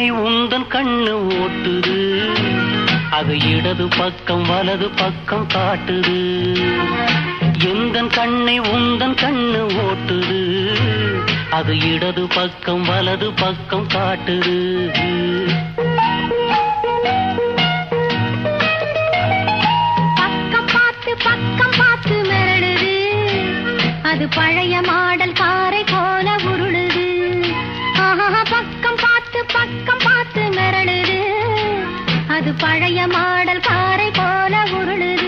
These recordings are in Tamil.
கண்ணை உந்தன் கண்ணு ஓட்டுது அது இடது பக்கம் வலது பக்கம் காட்டுது எந்தன் கண்ணை உந்தன் கண்ணு ஓட்டுது அது இடது பக்கம் வலது பக்கம் காட்டுது பக்கம் பார்த்து பக்கம் பார்த்து மிரளுது அது பழைய மாடல் காரை போல உருளுது ஆஹா, பக்கம் பார்த்து பக்கம் பார்த்து மிரளுது அது பழைய மாடல் காரை போல உருளுது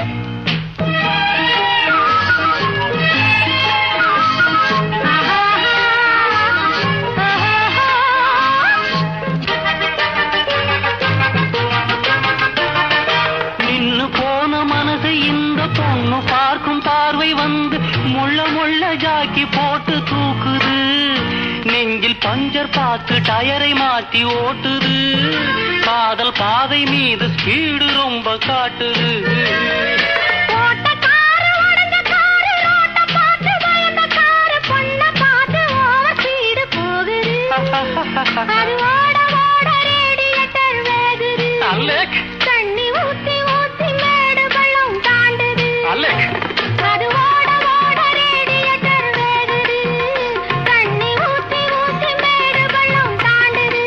நின்னு போன மனசை இந்த பொண்ணு பார்க்கும் பார்வை வந்து முள்ள முள்ள ஜாக்கி போட்டு தூக்குது நெஞ்சில் பஞ்சர் பார்த்து டயரை மாத்தி ஓட்டுது காதல் பாதை மீது ஸ்பீடு ரொம்ப காட்டுது ஓட்ட காரு, உடைஞ்ச காரு, ரோட்ட பார்த்து பயந்த காரு, பொண்ண பார்த்து over speed போகுது. அது ஓட ஓட radiator வேகுது. அலெக் தண்ணி ஊத்தி ஊத்தி மேடு பள்ளம் தாண்டுது. அலெக் அது ஓட ஓட radiator வேகுது. தண்ணி ஊத்தி ஊத்தி மேடு பள்ளம் தாண்டுது.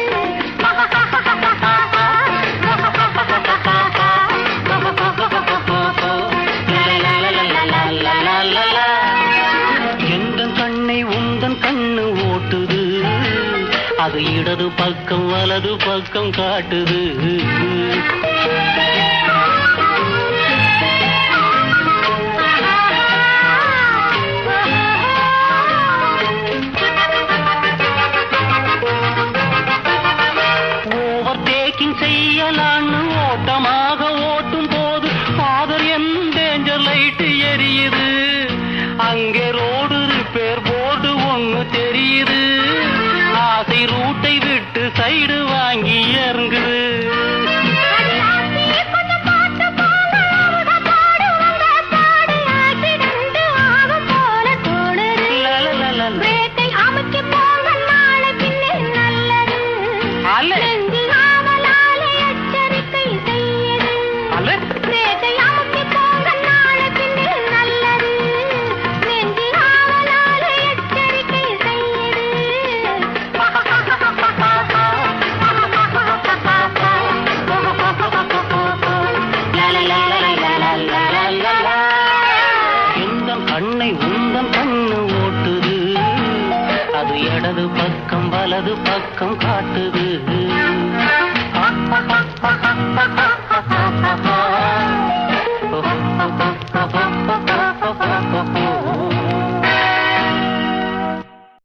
எந்த கண்ணை உந்தன் கண்ணு ஓட்டுது அது இடது பக்கம் வலது பக்கம் காட்டுது ஓவர் டேக்கிங் செய்யலான்னு ஓட்டமாக ஓட்டும் போது ஃபாதர் என் டேஞ்சர் லைட் எரியுது அங்கே ரோடு ரிப்பேர் போர்டு ஒண்ணு தெரியுது ஆசை ரூட்டை விட்டு சைடு வாங்கி இறங்குது கொஞ்சம் பார்த்து போங்க, அவங்க பாடுவாங்க பாடு ஆக்சிடென்ட் ஆகும் போல தோணுது லலலலல. பிரேக்கை அமுக்கி போங்க நாளை பின்னே நல்லது அல்ல. நெஞ்சில் ஆவலாலே எச்சரிக்கை செய்யுது அல்ல. பிரேக்கை அமுக்கி போங்க நாளை பின்னே நல்லது நெஞ்சில் ஆவலாலே எச்சரிக்கை செய்யுது எந்த கண்ணை உந்தன் கண்ணு ஓட்டுது அது இடது பக்கம் வலது பக்கம் காட்டுது